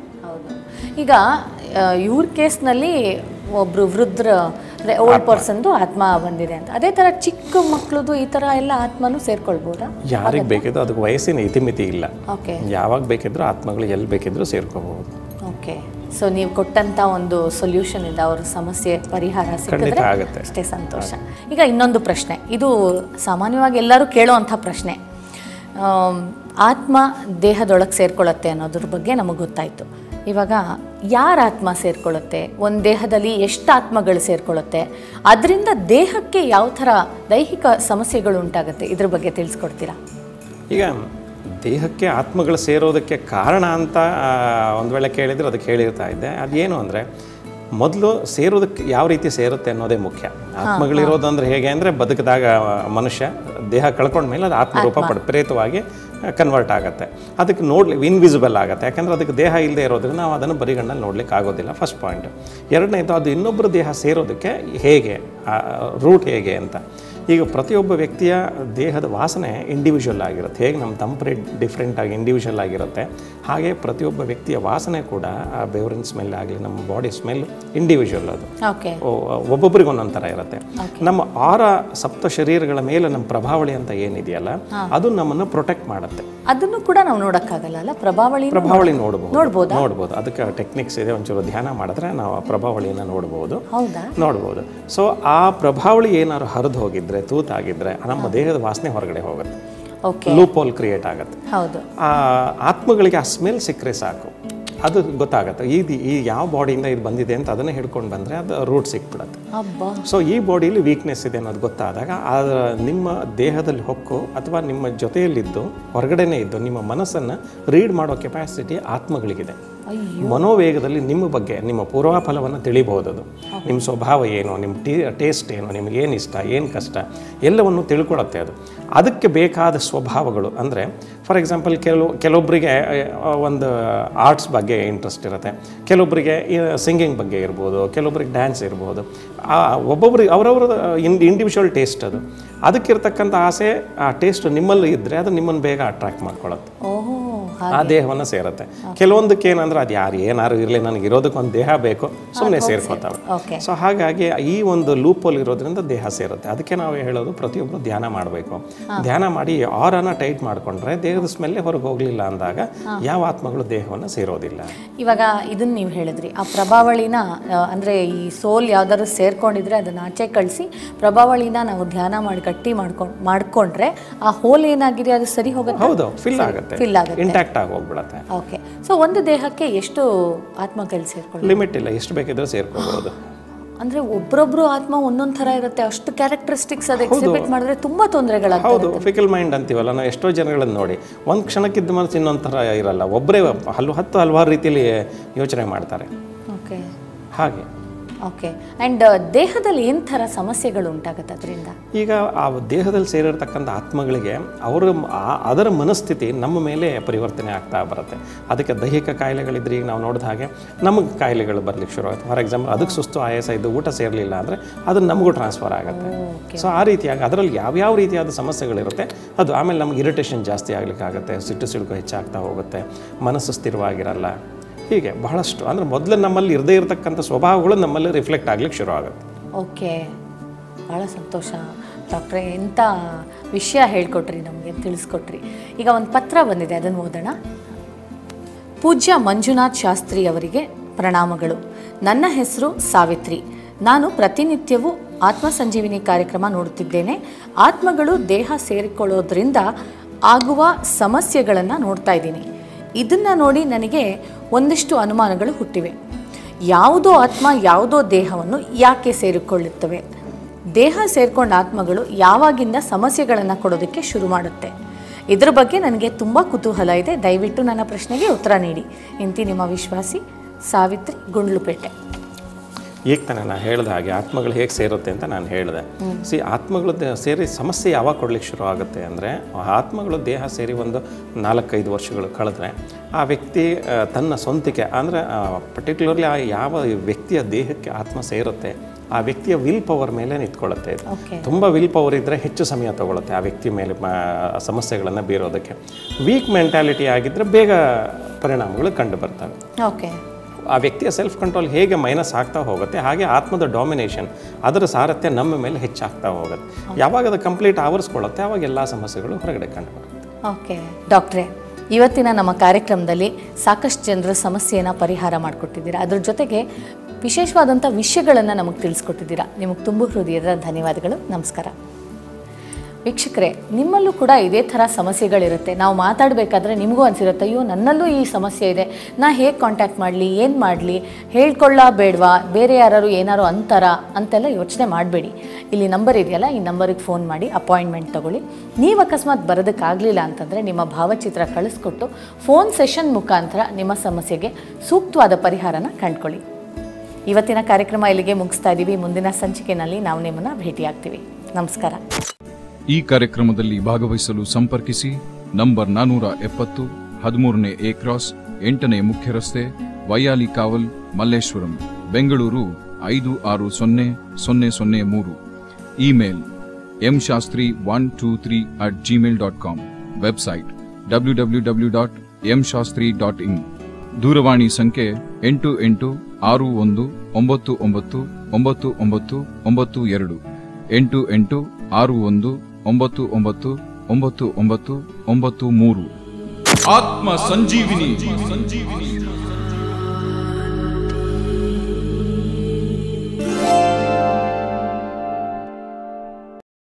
ಈಗ ಇವ್ರ ಕೇಸ್ನಲ್ಲಿ ಒಬ್ರು ವೃದ್ಧರ ಅಂದರೆ ಓಲ್ಡ್ ಪರ್ಸನ್ದು ಆತ್ಮ ಬಂದಿದೆ ಅಂತ ಅದೇ ಥರ ಚಿಕ್ಕ ಮಕ್ಕಳದು ಈ ಥರ ಎಲ್ಲ ಆತ್ಮನೂ ಸೇರ್ಕೊಳ್ಬೋದಾ ಯಾರಿಗೆ ಬೇಕಿದ್ರು ಅದಕ್ಕೆ ವಯಸ್ಸಿನ ಇತಿಮಿತಿ ಇಲ್ಲ ಓಕೆ ಯಾವಾಗ ಬೇಕಿದ್ರೂ ಆತ್ಮಗಳು ಎಲ್ಲಿ ಬೇಕಿದ್ರೂ ಸೇರ್ಕೋಬಹುದು ಓಕೆ ಸೊ ನೀವು ಕೊಟ್ಟಂಥ ಒಂದು ಸೊಲ್ಯೂಷನ್ ಇದೆ ಅವ್ರ ಸಮಸ್ಯೆ ಪರಿಹಾರ ಖಂಡಿತ ಸಿಕ್ಕಿದ್ರೆ ಆಗುತ್ತೆ. ಅಷ್ಟೇ ಸಂತೋಷ ಈಗ ಇನ್ನೊಂದು ಪ್ರಶ್ನೆ ಇದು ಸಾಮಾನ್ಯವಾಗಿ ಎಲ್ಲರೂ ಕೇಳೋವಂಥ ಪ್ರಶ್ನೆ ಆಮ್, ಆತ್ಮ ದೇಹದೊಳಗೆ ಸೇರ್ಕೊಳ್ಳುತ್ತೆ ಅನ್ನೋದ್ರ ಬಗ್ಗೆ ನಮಗೆ ಗೊತ್ತಾಯಿತು ಇವಾಗ ಯಾರ ಆತ್ಮ ಸೇರ್ಕೊಳ್ಳುತ್ತೆ ಒಂದು ದೇಹದಲ್ಲಿ ಎಷ್ಟು ಆತ್ಮಗಳು ಸೇರ್ಕೊಳ್ಳುತ್ತೆ ಅದರಿಂದ ದೇಹಕ್ಕೆ ಯಾವ ಥರ ದೈಹಿಕ ಸಮಸ್ಯೆಗಳು ಉಂಟಾಗುತ್ತೆ ಇದ್ರ ಬಗ್ಗೆ ತಿಳಿಸ್ಕೊಡ್ತೀರಾ ಈಗ ದೇಹಕ್ಕೆ ಆತ್ಮಗಳು ಸೇರೋದಕ್ಕೆ ಕಾರಣ ಅಂತ ಆ, ಒಂದು ವೇಳೆ ಕೇಳಿದರೆ ಅದಕ್ಕೆ ಹೇಳಿರ್ತಾ ಇದ್ದೆ ಅದೇನು ಅಂದರೆ ಮೊದಲು ಸೇರೋದಕ್ಕೆ ಯಾವ ರೀತಿ ಸೇರುತ್ತೆ ಅನ್ನೋದೇ ಮುಖ್ಯ ಆತ್ಮಗಳಿರೋದು ಅಂದ್ರೆ ಹೇಗೆ ಅಂದರೆ ಬದುಕಿದಾಗ ಮನುಷ್ಯ ದೇಹ ಕಳ್ಕೊಂಡ್ಮೇಲೆ ಅದು ಆತ್ಮರೂಪ ಪಡ ಪ್ರೇತವಾಗಿ ಕನ್ವರ್ಟ್ ಆಗುತ್ತೆ ಅದಕ್ಕೆ ನೋಡ್ಲಿ ಇನ್ವಿಸಿಬಲ್ ಆಗುತ್ತೆ ಯಾಕಂದ್ರೆ ಅದಕ್ಕೆ ದೇಹ ಇಲ್ಲದೆ ಇರೋದ್ರಿಂದ ನಾವು ಅದನ್ನು ಬರಿಗಣ್ಣಲ್ಲಿ ನೋಡ್ಲಿಕ್ಕೆ ಆಗೋದಿಲ್ಲ ಫಸ್ಟ್ ಪಾಯಿಂಟ್ ಎರಡನೇದು ಅದು ಇನ್ನೊಬ್ಬರ ದೇಹ ಸೇರೋದಕ್ಕೆ ಹೇಗೆ ರೂಟ್ ಹೇಗೆ ಅಂತ ಈಗ ಪ್ರತಿಯೊಬ್ಬ ವ್ಯಕ್ತಿಯ ದೇಹದ ವಾಸನೆ ಇಂಡಿವಿಜುವಲ್ ಆಗಿರುತ್ತೆ ಹೇಗೆ ನಮ್ಮ ತಂಪ್ರೆ ಡಿಫ್ರೆಂಟ್ ಆಗಿ ಇಂಡಿವಿಜುವಲ್ ಆಗಿರುತ್ತೆ ಹಾಗೆ ಪ್ರತಿಯೊಬ್ಬ ವ್ಯಕ್ತಿಯ ವಾಸನೆ ಕೂಡ ಆ ಬೆವರಿನ ಸ್ಮೆಲ್ ಆಗಲಿ ನಮ್ಮ ಬಾಡಿ ಸ್ಮೆಲ್ ಇಂಡಿವಿಜುವಲ್ ಅದು ಓಕೆ ಓ- ಒಬ್ಬೊಬ್ರಿಗೆ ಒಂದೊಂದು ಥರ ಇರುತ್ತೆ ನಮ್ಮ ಆರ ಸಪ್ತ ಶರೀರಗಳ ಮೇಲೆ ನಮ್ಮ ಪ್ರಭಾವಳಿ ಅಂತ ಏನಿದೆಯಲ್ಲ ಅದು ನಮ್ಮನ್ನು ಪ್ರೊಟೆಕ್ಟ್ ಮಾಡುತ್ತೆ ಅದನ್ನು ಕೂಡ ನಾವು ನೋಡಕ್ಕಾಗಲ್ಲ ಅಲ್ಲ ಪ್ರಭಾವಳಿ ಪ್ರಭಾವಳಿ ನೋಡಬಹುದು ನೋಡ್ಬೋದಾ? ನೋಡ್ಬೋದು ಅದಕ್ಕೆ ಟೆಕ್ನಿಕ್ಸ್ ಇದೆ ಒಂಚೂರು ಧ್ಯಾನ ಮಾಡಿದ್ರೆ ನಾವು ಆ ಪ್ರಭಾವಳಿಯನ್ನು ನೋಡ್ಬೋದು ಹೌದಾ ನೋಡ್ಬೋದು ಸೊ ಆ ಪ್ರಭಾವಳಿ ಏನಾದ್ರು ಹರಿದು ಹೋಗಿದ್ರೆ ತೂತಾಗಿದ್ರೆ ನಮ್ಮ ದೇಹದ ವಾಸನೆ ಹೊರಗಡೆ ಹೋಗುತ್ತೆ ಓಕೆ ಲೂಪೋಲ್ ಕ್ರಿಯೇಟ್ ಆಗುತ್ತೆ ಹೌದು ಆ ಆತ್ಮಗಳಿಗೆ ಆ ಸ್ಮೆಲ್ ಸಿಕ್ಕರೆ ಸಾಕು ಅದು ಗೊತ್ತಾಗುತ್ತೆ ಇದು ಈ ಯಾವ ಬಾಡಿಯಿಂದ ಇದು ಬಂದಿದೆ ಅಂತ ಅದನ್ನೇ ಹಿಡ್ಕೊಂಡು ಬಂದರೆ ಅದು ರೂಟ್ ಸಿಕ್ಬಿಡುತ್ತೆ ಅಬ್ಬಾ ಸೊ ಈ ಬಾಡಿಯಲ್ಲಿ ವೀಕ್ನೆಸ್ ಇದೆ ಅನ್ನೋದು ಗೊತ್ತಾದಾಗ ಅದರ ನಿಮ್ಮ ದೇಹದಲ್ಲಿ ಹೊಕ್ಕು ಅಥವಾ ನಿಮ್ಮ ಜೊತೆಯಲ್ಲಿದ್ದು ಹೊರಗಡೆನೇ ಇದ್ದು ನಿಮ್ಮ ಮನಸ್ಸನ್ನು ರೀಡ್ ಮಾಡೋ ಕೆಪಾಸಿಟಿ ಆತ್ಮಗಳಿಗಿದೆ ಮನೋವೇಗದಲ್ಲಿ ನಿಮ್ಮ ಬಗ್ಗೆ ನಿಮ್ಮ ಪೂರ್ವಾಫಲವನ್ನು ತಿಳಿಬಹುದು ಅದು ನಿಮ್ಮ ಸ್ವಭಾವ ಏನು ನಿಮ್ಮ ಟೀ ಟೇಸ್ಟ್ ಏನು ನಿಮ್ಗೆ ಏನು ಇಷ್ಟ ಏನು ಕಷ್ಟ ಎಲ್ಲವನ್ನು ತಿಳ್ಕೊಳತ್ತೆ ಅದು ಅದಕ್ಕೆ ಬೇಕಾದ ಸ್ವಭಾವಗಳು ಅಂದರೆ ಫಾರ್ ಎಕ್ಸಾಂಪಲ್ ಕೆಲವು ಕೆಲವೊಬ್ಬರಿಗೆ ಆ, ಒಂದು ಆರ್ಟ್ಸ್ ಬಗ್ಗೆ ಇಂಟ್ರೆಸ್ಟ್ ಇರುತ್ತೆ ಕೆಲವೊಬ್ಬರಿಗೆ ಸಿಂಗಿಂಗ್ ಬಗ್ಗೆ ಇರ್ಬೋದು ಕೆಲವೊಬ್ಬರಿಗೆ ಡ್ಯಾನ್ಸ್ ಇರ್ಬೋದು ಆ ಒಬ್ಬೊಬ್ರಿಗೆ ಅವರವರ ಇನ್ ಇಂಡಿವಿಜುವಲ್ ಟೇಸ್ಟ್ ಅದು ಅದಕ್ಕಿರ್ತಕ್ಕಂಥ ಆಸೆ ಆ ಟೇಸ್ಟ್ ನಿಮ್ಮಲ್ಲಿ ಇದ್ದರೆ ಅದು ನಿಮ್ಮನ್ನು ಬೇಗ ಅಟ್ರಾಕ್ಟ್ ಮಾಡ್ಕೊಳ್ಳುತ್ತೆ ಓಹೋ ಆ ದೇಹವನ್ನು ಸೇರುತ್ತೆ ಕೆಲವೊಂದಕ್ಕೆ ಏನಂದ್ರೆ ಅದು ಯಾರು ಏನಾರು ಇರಲಿ ನನಗೆ ಇರೋದಕ್ಕೆ ಒಂದು ದೇಹ ಬೇಕು ಸುಮ್ಮನೆ ಸೇರ್ಕೋತಾವೆ ಓಕೆ ಸೊ ಹಾಗಾಗಿ ಈ ಒಂದು ಲೂಪಲ್ಲಿ ಇರೋದ್ರಿಂದ ದೇಹ ಸೇರುತ್ತೆ ಅದಕ್ಕೆ ನಾವು ಹೇಳೋದು ಪ್ರತಿಯೊಬ್ಬರು ಧ್ಯಾನ ಮಾಡಬೇಕು ಧ್ಯಾನ ಮಾಡಿ ಆರನ್ನ ಟೈಟ್ ಮಾಡಿಕೊಂಡ್ರೆ ದೇಹದ ಸ್ಮೆಲ್ಲೇ ಹೊರಗೆ ಹೋಗಲಿಲ್ಲ ಅಂದಾಗ ಯಾವ ಆತ್ಮಗಳು ದೇಹವನ್ನು ಸೇರೋದಿಲ್ಲ ಇವಾಗ ಇದನ್ನ ನೀವು ಹೇಳಿದ್ರಿ ಆ ಪ್ರಭಾವಳಿನ ಆ, ಅಂದ್ರೆ ಈ ಸೋಲ್ ಯಾವ್ದಾದ್ರು ಸೇರ್ಕೊಂಡಿದ್ರೆ ಅದನ್ನ ಆಚೆ ಕಳಿಸಿ ಪ್ರಭಾವಳಿನ ನಾವು ಧ್ಯಾನ ಮಾಡಿ ಗಟ್ಟಿ ಮಾಡ್ಕೊಂಡು ಮಾಡ್ಕೊಂಡ್ರೆ ಆ ಹೋಲ್ ಏನಾಗಿದೆ ಅದು ಸರಿ ಹೋಗುತ್ತೆ ಹೌದು ಫಿಲ್ ಆಗುತ್ತೆ ಫಿಲ್ ಆಗುತ್ತೆ ಇಂಟ್ಯಾಕ್ಟ್ ಆಗಿ ಹೋಗ್ಬಿಡತ್ತೆ ಓಕೆ ಸೊ ಒಂದು ದೇಹಕ್ಕೆ ಎಷ್ಟು ಆತ್ಮಗಳು ಸೇರ್ಕೊಳ್ಳಿ ಲಿಮಿಟ್ ಇಲ್ಲ ಎಷ್ಟು ಬೇಕಿದ್ರೆ ಸೇರ್ಕೋಬಹುದು ಅಂದ್ರೆ ಒಬ್ರೊಬ್ರು ಆತ್ಮ ಒಂದೊಂದ್ ತರ ಇರುತ್ತೆ ಅಷ್ಟು ಕ್ಯಾರೆಕ್ಟರಿಸ್ಟಿಕ್ಸ್ ಅದು ಎಕ್ಸಿಬಿಟ್ ಮಾಡಿದ್ರೆ ತುಂಬಾ ತೊಂದರೆಗಳಾಗ್ತವೆ ಹೌದು ಫಿಕಲ್ ಮೈಂಡ್ ಅಂತೀವಲ್ಲ ನಾವು ಎಷ್ಟೋ ಜನಗಳನ್ನು ನೋಡಿ ಒಂದು ಕ್ಷಣಕ್ಕಿದ್ದ ಮನಸ್ಸು ಇನ್ನೊಂದು ಥರ ಇರಲ್ಲ ಒಬ್ಬರೇ ಹಲ್ವು ಹತ್ತು ಹಲವಾರು ರೀತಿಯಲ್ಲಿ ಯೋಚನೆ ಮಾಡ್ತಾರೆ ಓಕೆ ಹಾಗೆ ಓಕೆ ಅಂಡ್ ದೇಹದಲ್ಲಿ ಏನ್ ಥರ ಸಮಸ್ಯೆಗಳು ಉಂಟಾಗುತ್ತೆ ಅದರಿಂದ ಈಗ ಆ ದೇಹದಲ್ಲಿ ಸೇರಿರ್ತಕ್ಕಂಥ ಆತ್ಮಗಳಿಗೆ ಅವರ ಆ- ಅದರ ಮನಸ್ಥಿತಿ ನಮ್ಮ ಮೇಲೆ ಪರಿವರ್ತನೆ ಆಗ್ತಾ ಬರುತ್ತೆ ಅದಕ್ಕೆ ದೈಹಿಕ ಕಾಯಿಲೆಗಳಿದ್ರೆ ಈಗ ನಾವು ನೋಡಿದ ಹಾಗೆ ನಮಗೆ ಕಾಯಿಲೆಗಳು ಬರ್ಲಿಕ್ಕೆ ಶುರು ಆಗುತ್ತೆ ಫಾರ್ ಎಕ್ಸಾಂಪಲ್ ಅದಕ್ಕೆ ಸುಸ್ತು ಆಯಾಸ ಇದ್ದು ಊಟ ಸೇರಲಿಲ್ಲ ಅಂದರೆ ಅದು ನಮಗೂ ಟ್ರಾನ್ಸ್ಫರ್ ಆಗುತ್ತೆ ಸೊ ಆ ರೀತಿಯಾಗಿ ಅದರಲ್ಲಿ ಯಾವ್ಯಾವ ರೀತಿಯಾದ ಸಮಸ್ಯೆಗಳಿರುತ್ತೆ ಅದು ಆಮೇಲೆ ನಮ್ಗೆ ಇರಿಟೇಷನ್ ಜಾಸ್ತಿ ಆಗ್ಲಿಕ್ಕೆ ಆಗುತ್ತೆ ಸಿಟ್ಟು ಸಿಡುಕು ಹೆಚ್ಚಾಗ್ತಾ ಹೋಗುತ್ತೆ ಮನಸ್ಸು ಸ್ಥಿರವಾಗಿರಲ್ಲ ಹೀಗೆ ಬಹಳಷ್ಟು ಅಂದರೆ ಮೊದಲು ನಮ್ಮಲ್ಲಿ ಇರದೇ ಇರತಕ್ಕಂಥ ಸ್ವಭಾವಗಳು ನಮ್ಮಲ್ಲಿ ರಿಫ್ಲೆಕ್ಟ್ ಆಗ್ಲಿಕ್ಕೆ ಶುರು ಆಗುತ್ತೆ ಓಕೆ ಭಾಳ ಸಂತೋಷ ಡಾಕ್ಟ್ರೆ ಎಂಥ ವಿಷಯ ಹೇಳ್ಕೊಟ್ರಿ ನಮಗೆ ತಿಳಿಸ್ಕೊಟ್ರಿ ಈಗ ಒಂದು ಪತ್ರ ಬಂದಿದೆ ಅದನ್ನು ಓದೋಣ ಪೂಜ್ಯ ಮಂಜುನಾಥ್ ಶಾಸ್ತ್ರಿ ಅವರಿಗೆ ಪ್ರಣಾಮಗಳು ನನ್ನ ಹೆಸರು ಸಾವಿತ್ರಿ ನಾನು ಪ್ರತಿನಿತ್ಯವೂ ಆತ್ಮ ಸಂಜೀವಿನಿ ಕಾರ್ಯಕ್ರಮ ನೋಡುತ್ತಿದ್ದೇನೆ ಆತ್ಮಗಳು ದೇಹ ಸೇರಿಕೊಳ್ಳೋದ್ರಿಂದ ಆಗುವ ಸಮಸ್ಯೆಗಳನ್ನು ನೋಡ್ತಾ ಇದ್ದೀನಿ ಇದನ್ನು ನೋಡಿ ನನಗೆ ಒಂದಿಷ್ಟು ಅನುಮಾನಗಳು ಹುಟ್ಟಿವೆ ಯಾವುದೋ ಆತ್ಮ ಯಾವುದೋ ದೇಹವನ್ನು ಯಾಕೆ ಸೇರಿಕೊಳ್ಳುತ್ತವೆ ದೇಹ ಸೇರ್ಕೊಂಡ ಆತ್ಮಗಳು ಯಾವಾಗಿಂದ ಸಮಸ್ಯೆಗಳನ್ನು ಕೊಡೋದಕ್ಕೆ ಶುರು ಮಾಡುತ್ತೆ ಇದ್ರ ಬಗ್ಗೆ ನನಗೆ ತುಂಬ ಕುತೂಹಲ ಇದೆ ದಯವಿಟ್ಟು ನನ್ನ ಪ್ರಶ್ನೆಗೆ ಉತ್ತರ ನೀಡಿ ಇಂತಿ ನಿಮ್ಮ ವಿಶ್ವಾಸಿ ಸಾವಿತ್ರಿ ಗುಂಡ್ಲುಪೇಟೆ ಈಗ ತಾನೇ ನಾನು ಹೇಳಿದ ಹಾಗೆ ಆತ್ಮಗಳು ಹೇಗೆ ಸೇರುತ್ತೆ ಅಂತ ನಾನು ಹೇಳಿದೆ ಸಿ ಆತ್ಮಗಳು ದೇ- ಸೇರಿ ಸಮಸ್ಯೆ ಯಾವಾಗ ಕೊಡ್ಲಿಕ್ಕೆ ಶುರು ಆಗುತ್ತೆ ಅಂದರೆ ಆತ್ಮಗಳು ದೇಹ ಸೇರಿ ಒಂದು ನಾಲ್ಕೈದು ವರ್ಷಗಳು ಕಳೆದ್ರೆ ಆ ವ್ಯಕ್ತಿ ಆ, ತನ್ನ ಸ್ವಂತಿಕೆ ಅಂದರೆ ಪರ್ಟಿಕ್ಯುಲರ್ಲಿ ಆ ಯಾವ ವ್ಯಕ್ತಿಯ ದೇಹಕ್ಕೆ ಆತ್ಮ ಸೇರುತ್ತೆ ಆ ವ್ಯಕ್ತಿಯ ವಿಲ್ ಪವರ್ ಮೇಲೆ ನಿಂತ್ಕೊಳ್ಳುತ್ತೆ ಇದು ಓಕೆ ತುಂಬ ವಿಲ್ ಪವರ್ ಇದ್ದರೆ ಹೆಚ್ಚು ಸಮಯ ತಗೊಳುತ್ತೆ ಆ ವ್ಯಕ್ತಿ ಮೇಲೆ ಮ- ಸಮಸ್ಯೆಗಳನ್ನು ಬೀರೋದಕ್ಕೆ ವೀಕ್ ಮೆಂಟ್ಯಾಲಿಟಿ ಆಗಿದ್ದರೆ ಬೇಗ ಪರಿಣಾಮಗಳು ಕಂಡು ಬರ್ತವೆ ಓಕೆ ಆ ವ್ಯಕ್ತಿಯ ಸೆಲ್ಫ್ ಕಂಟ್ರೋಲ್ ಹೇಗೆ ಮೈನಸ್ ಆಗ್ತಾ ಹೋಗುತ್ತೆ ಹಾಗೆ ಆತ್ಮದ ಡಾಮಿನೇಷನ್ ಅದರ ಸಾರಥ್ಯ ನಮ್ಮ ಮೇಲೆ ಹೆಚ್ಚಾಗ್ತಾ ಹೋಗುತ್ತೆ ಯಾವಾಗ ಅದು ಕಂಪ್ಲೀಟ್ ಆವರಿಸ್ಕೊಳ್ಳುತ್ತೆ ಆವಾಗ ಎಲ್ಲ ಸಮಸ್ಯೆಗಳು ಹೊರಗಡೆ ಕಂಡು ಬರುತ್ತೆ ಓಕೆ ಡಾಕ್ಟ್ರೆ ಇವತ್ತಿನ ನಮ್ಮ ಕಾರ್ಯಕ್ರಮದಲ್ಲಿ ಸಾಕಷ್ಟು ಜನರ ಸಮಸ್ಯೆಯನ್ನು ಪರಿಹಾರ ಮಾಡಿಕೊಟ್ಟಿದ್ದೀರಾ ಅದ್ರ ಜೊತೆಗೆ ವಿಶೇಷವಾದಂಥ ವಿಷಯಗಳನ್ನು ನಮಗೆ ತಿಳಿಸ್ಕೊಟ್ಟಿದ್ದೀರಾ ನಿಮಗೆ ತುಂಬ ಹೃದಯದ ಧನ್ಯವಾದಗಳು ನಮಸ್ಕಾರ ವೀಕ್ಷಕರೇ ನಿಮ್ಮಲ್ಲೂ ಕೂಡ ಇದೇ ಥರ ಸಮಸ್ಯೆಗಳಿರುತ್ತೆ ನಾವು ಮಾತಾಡಬೇಕಾದ್ರೆ ನಿಮಗೂ ಅನಿಸಿರುತ್ತೆ ಅಯ್ಯೋ ನನ್ನಲ್ಲೂ ಈ ಸಮಸ್ಯೆ ಇದೆ ನಾ ಹೇಗೆ ಕಾಂಟ್ಯಾಕ್ಟ್ ಮಾಡಲಿ ಏನು ಮಾಡಲಿ ಹೇಳ್ಕೊಳ್ಳ ಬೇಡವಾ ಬೇರೆ ಯಾರು ಏನಾರು ಅಂತಾರ ಅಂತೆಲ್ಲ ಯೋಚನೆ ಮಾಡಬೇಡಿ ಇಲ್ಲಿ ನಂಬರ್ ಇದೆಯಲ್ಲ ಈ ನಂಬರಿಗೆ ಫೋನ್ ಮಾಡಿ ಅಪಾಯಿಂಟ್ಮೆಂಟ್ ತಗೊಳ್ಳಿ ನೀವು ಅಕಸ್ಮಾತ್ ಬರೋದಕ್ಕಾಗಲಿಲ್ಲ ಅಂತಂದರೆ ನಿಮ್ಮ ಭಾವಚಿತ್ರ ಕಳಿಸ್ಕೊಟ್ಟು ಫೋನ್ ಸೆಷನ್ ಮುಖಾಂತರ ನಿಮ್ಮ ಸಮಸ್ಯೆಗೆ ಸೂಕ್ತವಾದ ಪರಿಹಾರನ ಕಂಡ್ಕೊಳ್ಳಿ ಇವತ್ತಿನ ಕಾರ್ಯಕ್ರಮ ಇಲ್ಲಿಗೆ ಮುಗಿಸ್ತಾ ಇದ್ದೀವಿ ಮುಂದಿನ ಸಂಚಿಕೆಯಲ್ಲಿ ನಾವು ನಿಮ್ಮನ್ನು ಭೇಟಿಯಾಗ್ತೀವಿ ನಮಸ್ಕಾರ ಈ ಕಾರ್ಯಕ್ರಮದಲ್ಲಿ ಭಾಗವಹಿಸಲು ಸಂಪರ್ಕಿಸಿ ನಂಬರ್ ನಾನೂರ ಎಪ್ಪತ್ತು ಹದಿಮೂರನೇ ಎ ಕ್ರಾಸ್ ಎಂಟನೇ ಮುಖ್ಯ ರಸ್ತೆ ವೈಯಾಲಿ ಕಾವಲ್ ಮಲ್ಲೇಶ್ವರಂ ಬೆಂಗಳೂರು ಐದು ಆರು ಸೊನ್ನೆ ಸೊನ್ನೆ ಸೊನ್ನೆ ಮೂರು email M Shastri one two three at Gmail dot com website W W W dot M Shastri dot in ದೂರವಾಣಿ ಸಂಖ್ಯೆ ಎಂಟು ಎಂಟು ಆರು ಒಂದು ಒಂಬತ್ತು ಒಂಬತ್ತು ಒಂಬತ್ತು ಒಂಬತ್ತು ಒಂಬತ್ತು ಎರಡು ಎಂಟು ಎಂಟು ಆರು ಒಂದು ಒಂಬತ್ತು ಒಂಬತ್ತು ಒಂಬತ್ತು ಒಂಬತ್ತು ಒಂಬತ್ತು ಮೂರು ಆತ್ಮ ಸಂಜೀವಿನಿ ಸಂಜೀವಿನಿ